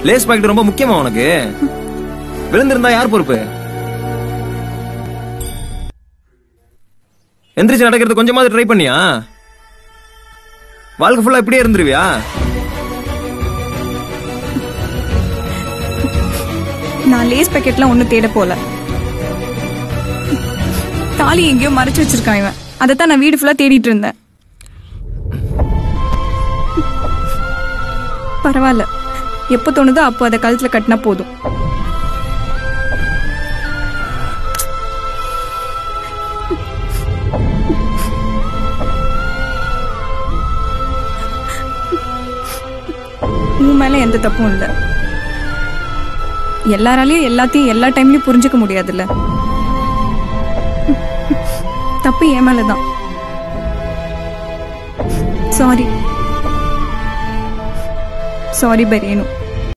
Lay's packet ரொம்ப முக்கியமா உனக்கு விழுந்திருந்தா யார் பொறுப்பு எந்திரிச்சு நடக்கிறது கொஞ்சமாவது ட்ரை பண்ணியா வாழ்க்கை ஃபுல்லா இப்படியே இருந்துருவியா நான் லேஸ் பேக்கெட்லாம் ஒன்றும் தேட போல தாலி எங்கேயோ மறைச்சு வச்சிருக்கான் இவன் அதைத்தான் நான் வீடு ஃபுல்லா தேடிட்டு இருந்தேன் பரவாயில்ல எப்போ தோணுதோ அப்போ அதை கழுத்துல கட்டினா போதும் உன் மேல எந்த தப்பும் இல்லை எல்லாராலையும் எல்லாத்தையும் எல்லா டைம்லயும் புரிஞ்சுக்க முடியாதுல்ல தப்பு என் மேலதான் சாரி சாரி பரேனு